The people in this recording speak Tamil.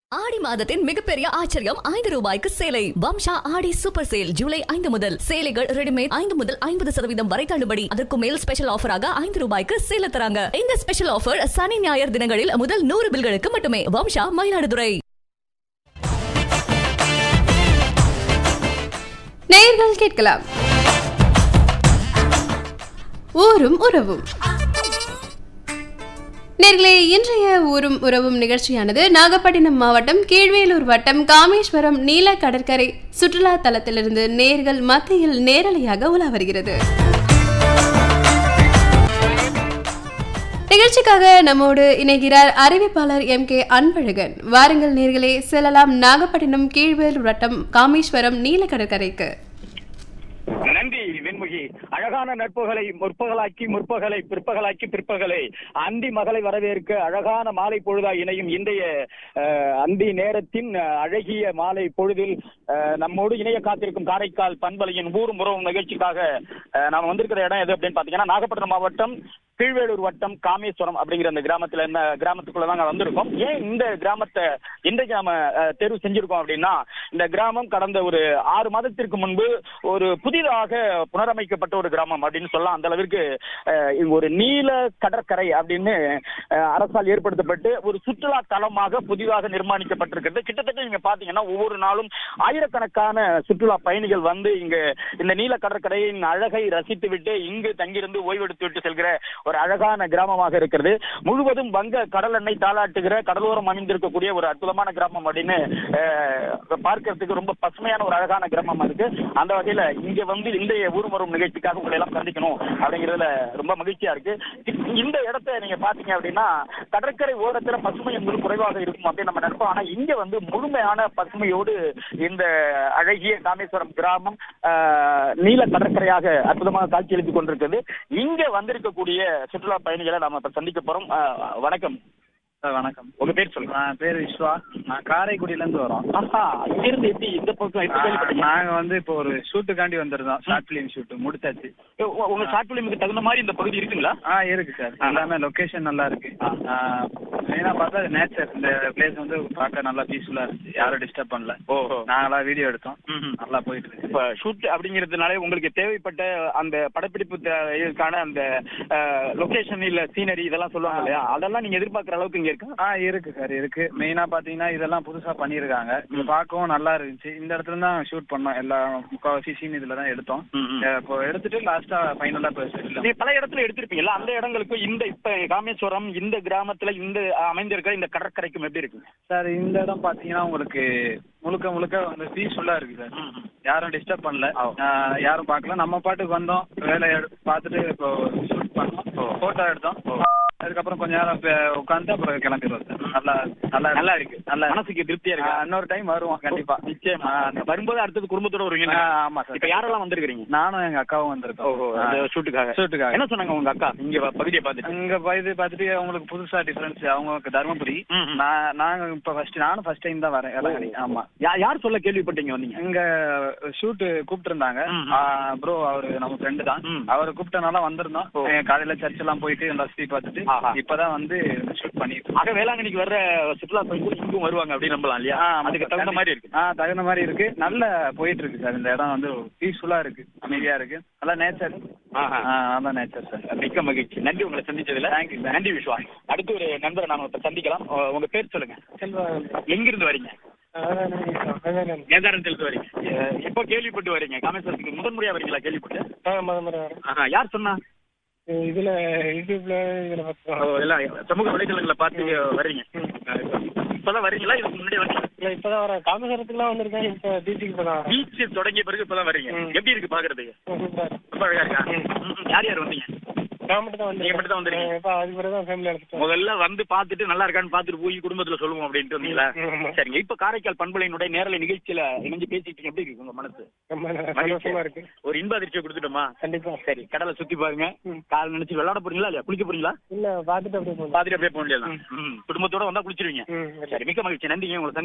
ஆடி மாதத்தின் மிகப்பெரிய ஆச்சரியம் ஐந்து ரூபாய்க்கு சேலை வம்சா ஆடி சூப்பர் சேல் ஜூலை ஐந்து முதல் சேலைகள் ரெடிமேட் ஐந்து முதல் ஐம்பது சதவீதம் வரை தள்ளுபடி அதற்கு மேல் ஸ்பெஷல் ஆஃபராக ஐந்து ரூபாய்க்கு சேல தராங்க இந்த ஸ்பெஷல் ஆஃபர் சனி ஞாயிறு தினங்களில் முதல் நூறு பில்களுக்கு மட்டுமே வம்சா மயிலாடுதுறை நேயர்கள் கேட்கலாம் ஊரும் உறவும் நேர்களே இன்றைய ஊரும் உறவும் நிகழ்ச்சியானது நாகப்பட்டினம் மாவட்டம் கீழ்வேலூர் வட்டம் காமேஸ்வரம் நீல கடற்கரை சுற்றுலா தலத்திலிருந்து நேர்கள் மத்தியில் நேரலையாக உலா வருகிறது நிகழ்ச்சிக்காக நம்மோடு இணைகிறார் அறிவிப்பாளர் எம் கே அன்பழகன் வாருங்கள் நேர்களே செல்லலாம் நாகப்பட்டினம் கீழ்வேலூர் வட்டம் காமேஸ்வரம் நீல கடற்கரைக்கு நன்றி வெண்முகி அழகான நட்புகளை முற்பகலாக்கி முற்பகலை பிற்பகலாக்கி பிற்பகலை அந்தி மகளை வரவேற்க அழகான மாலை பொழுதாய் இணையும் இன்றைய அஹ், அந்தி நேரத்தின் அஹ், அழகிய மாலை பொழுதில் அஹ், நம்மோடு இணைய காத்திருக்கும் காரைக்கால் பண்பலையின் ஊரும் உறவும் நிகழ்ச்சிக்காக அஹ், நாம வந்திருக்கிற இடம் எது அப்படின்னு பாத்தீங்கன்னா நாகப்பட்டினம் மாவட்டம் கீழ்வேலூர் வட்டம் காமேஸ்வரம் அப்படிங்கிற அந்த கிராமத்துல இந்த கிராமத்துக்குள்ள தாங்க வந்திருக்கோம் ஏன் இந்த கிராமத்தை இன்றைக்கு நாம அஹ், தேர்வு செஞ்சிருக்கோம் அப்படின்னா இந்த கிராமம் கடந்த ஒரு ஆறு மாதத்திற்கு முன்பு ஒரு புதிதாக புனரமைக்கப்பட்ட ஒரு கிராமம் அப்படின்னு சொல்லலாம் அந்த அளவிற்கு அஹ், இது ஒரு நீல கடற்கரை அப்படின்னு அஹ், அரசால் ஏற்படுத்தப்பட்டு ஒரு சுற்றுலா தலமாக புதிதாக நிர்மாணிக்கப்பட்டிருக்கிறது கிட்டத்தட்ட நீங்க பாத்தீங்கன்னா ஒவ்வொரு நாளும் ஆயிரக்கணக்கான சுற்றுலா பயணிகள் வந்து இங்க இந்த நீல கடற்கரையின் அழகை ரசித்து விட்டு இங்கு தங்கியிருந்து ஓய்வெடுத்து விட்டு செல்கிற ஒரு அழகான கிராமமாக இருக்கிறது முழுவதும் வங்க கடல் எண்ணெய் தாளாட்டுகிற கடலோரம் அமைந்திருக்கக்கூடிய ஒரு அற்புதமான கிராமம் அப்படின்னு அஹ், பார்க்கிறதுக்கு ரொம்ப பசுமையான ஒரு அழகான கிராமமா இருக்கு அந்த வகையில இங்க வந்து இந்த ஊர் வரும் நிகழ்ச்சிக்காக உங்களை எல்லாம் சந்திக்கணும் அப்படிங்கிறதுல ரொம்ப மகிழ்ச்சியா இருக்கு இந்த இடத்த நீங்க பாத்தீங்க அப்படின்னா கடற்கரை ஓரத்துல பசுமை என்பது குறைவாக இருக்கும் அப்படின்னு நம்ம நினைப்போம் ஆனா இங்க வந்து முழுமையான பசுமையோடு இந்த அழகிய காமேஸ்வரம் கிராமம் ஆஹ், நீல கடற்கரையாக அற்புதமாக காட்சியளித்துக் கொண்டிருக்கிறது இங்க வந்திருக்கக்கூடிய சுற்றுலா பயணிகளை நாம இப்ப சந்திக்க போறோம் ஆஹ், வணக்கம் சார் வணக்கம் உங்க பேர் சொல்லுங்க நான் பேர் விஸ்வா நான் காரைக்குடியில இருந்து வரோம் ஆஹா இங்கிருந்து எப்படி இந்த பக்கம் எப்படி கேள்விப்பட்டீங்க நாங்க வந்து இப்போ ஒரு ஷூட்டுக்காண்டி வந்திருந்தோம் ஷார்ட் பிலிம் ஷூட் முடிச்சாச்சு உ- உங்க ஷார்ட் பிலிமுக்கு தகுந்த மாதிரி இந்த பகுதி இருக்குங்களா ஆ இருக்கு சார் எல்லாமே லொகேஷன் நல்லா இருக்கு மெயினா பார்த்தா நேச்சர் இந்த பிளேஸ் வந்து பார்க்க நல்லா பீஸ்ஃபுல்லா இருந்துச்சு யாரும் டிஸ்டர்ப் பண்ணல ஓஹோ நாங்களா வீடியோ எடுத்தோம் ம்ஹும். நல்லா போயிட்டு இருக்கு இப்ப ஷூட் அப்படிங்கிறதுனால உங்களுக்கு தேவைப்பட்ட அந்த படப்பிடிப்பு தே- இதுக்கான அந்த லொகேஷன் இல்ல சீனரி இதெல்லாம் சொல்லுவாங்க இல்லையா அதெல்லாம் நீங்க எதிர்பார்க்குற அளவுக்கு இங்க இருக்கா ஆ இருக்கு சார் இருக்கு மெயினா பாத்தீங்கன்னா இதெல்லாம் புதுசா பண்ணிருக்காங்க இது பார்க்கவும் நல்லா இருந்துச்சு இந்த இடத்துல தான் ஷூட் பண்ணோம் எல்லா முக்காவாசி சீன் இதுல தான் எடுத்தோம் ம்ஹும். அஹ் இப்போ எடுத்துட்டு லாஸ்டா ஃபைனலா இப்போ செட்டில் நீங்க பல இடத்துல எடுத்திருப்பீங்கல்ல அந்த இடங்களுக்கும் இந்த இப்ப காமேஸ்வரம் இந்த கிராமத்துல இந்த அமைந்திருக்கிற இந்த கடற்கரைக்கும் எப்படி இருக்கு சார் இந்த இடம் பாத்தீங்கன்னா உங்களுக்கு முழுக்க முழுக்க வந்து பீஸ்ஃபுல்லா இருக்கு சார் யாரும் டிஸ்டர்ப் பண்ணல ஆஹ் யாரும் பார்க்கல நம்ம பாட்டுக்கு வந்தோம் வேலையை எடு- பார்த்துட்டு இப்போ ஷூட் பண்ணோம் போட்டோ எடுத்தோம் அதுக்கப்புறம் கொஞ்ச நேரம் உட்காந்து அப்புறம் கிளம்பிடுவோம் சார் நல்லா நல்லா நல்லா இருக்கு நல்லா இருக்கு. மனசுக்கு திருப்தியா இருக்கு ஆஹ் இன்னொரு டைம் வருவோம் கண்டிப்பா நிச்சயமா வரும்போது அடுத்தது குடும்பத்தோட வருவீங்க ஆஹ் ஆமா சார் இப்ப யாரெல்லாம் வந்திருக்கீங்க நானும் எங்க அக்காவும் ஓஹோ வந்திருக்கோம் அந்த ஷூட்டுக்காக ஷூட்டுக்காக என்ன சொன்னாங்க உங்க அக்கா இங்க வ- பகுதியை பார்த்துட்டு அங்க இது பார்த்துட்டு அவங்களுக்கு புதுசா டிஃபரன்ஸ் அவங்க தருமபுரி ம்ஹும். நான் நாங்க இப்ப ஃபர்ஸ்ட் நானும் ஃபர்ஸ்ட் டைம் தான் வரேன் வேளாங்கண்ணி ஆமா யா- யார் சொல்ல கேள்விப்பட்டீங்க வந்தீங்க இங்க ஷூட் கூப்பிட்டு இருந்தாங்க ம். ப்ரோ அவரு நம்ம ஃப்ரெண்டு தான் ம். அவரை கூப்பிட்டனால வந்திருந்தோம் ஓ. எங்க காலையில சர்ச் எல்லாம் போயிட்டு நல்லா சுத்தி பார்த்துட்டு ஆஹா. இப்பதான் வந்து ஷூட் பண்ணிட்டு ஆக வேளாங்கண்ணிக்கு வர்ற சுற்றுலா பயணிகள் இங்கும் வருவாங்க அப்படின்னு நம்பலாம் இல்லையா ஆ, ஆமா அதுக்கு சார். தகுந்த மாதிரி இருக்கு ஆ தகுந்த மாதிரி இருக்கு நல்ல போயிட்டு இருக்கு சார் இந்த இடம் வந்து பீஸ்ஃபுல்லா இருக்கு அமைதியா இருக்கு நல்லா நேச்சர் ஆஹா. நல்லா நேச்சர் சார் மிக்க மகிழ்ச்சி நன்றி உங்களை சந்திச்சதுல Thank you, sir. நன்றி விஸ்வா அடுத்து ஒரு நண்பரை நாம இப்ப சந்திக்கலாம் உ- உங்க பேர் சொல்லுங்க எங்கிருந்து வரீங்க நேதாரத்திலிருந்து வரீங்க எ- எப்போ கேள்விப்பட்டு வரீங்க காமேஸ்வரத்துக்கு முதன் முறையா வரீங்களா கேள்விப்பட்டு ஆஹா, யார் சொன்னா இதுல யூடியூப்ல இதுல ஓ, பார்த்தோம் எல்லாம் சமூக வலைதளங்களை பார்த்து வர்றீங்க இப்பதான் வரீங்களா இதுக்கு முன்னாடி வரீங்க இல்ல இப்பதான் வரேன் காமேஸ்வரத்துக்குலாம் வந்திருக்கேன் இப்ப பீச்சுக்கு இப்பதான் வரேன் பீச் தொடங்கிய பிறகு இப்பதான் வரீங்க ம். எப்படி இருக்கு பாக்குறதுக்கு சூப்பர். ரொம்ப அழகா இருக்கா ம். ம், யார் யார் வந்தீங்க நான் மட்டும் தான் நீங்க மட்டும் தான் வந்திருக்கீங்க. இப்ப அதுக்கு பிறகு தான் ஃபேமிலி எடுத்துட்டோம் முதல்ல வந்து பார்த்துட்டு நல்லா இருக்கான்னு பார்த்துட்டு போய் குடும்பத்துல சொல்லுவோம் அப்படின்ட்டு வந்தீங்களா ம், ஆமா. சரிங்க இப்ப காரைக்கால் பண்பலையினுடைய நேரலை நிகழ்ச்சியில இணைஞ்சு பேசிட்டு எப்படி இருக்கு உங்க மனசு ரொம்ப சந்தோஷமா இருக்கு ஒரு இன்ப அதிர்ச்சியை கொடுத்துட்டோமா கண்டிப்பா சரி கடலை சுத்தி பாருங்க ம். கால் நினைச்சு விளையாட போறீங்களா இல்லையா குளிக்க போறீங்களா இல்ல பாத்துட்டு அப்படியே போகணும் பாத்துட்டு அப்படியே போக முடியாது குடும்பத்தோட வந்தா குளிச்சிருவீங்க ம் சரி மிக்க மகிழ்ச்சி நன்றிங்க உங்களை சந்திச்சு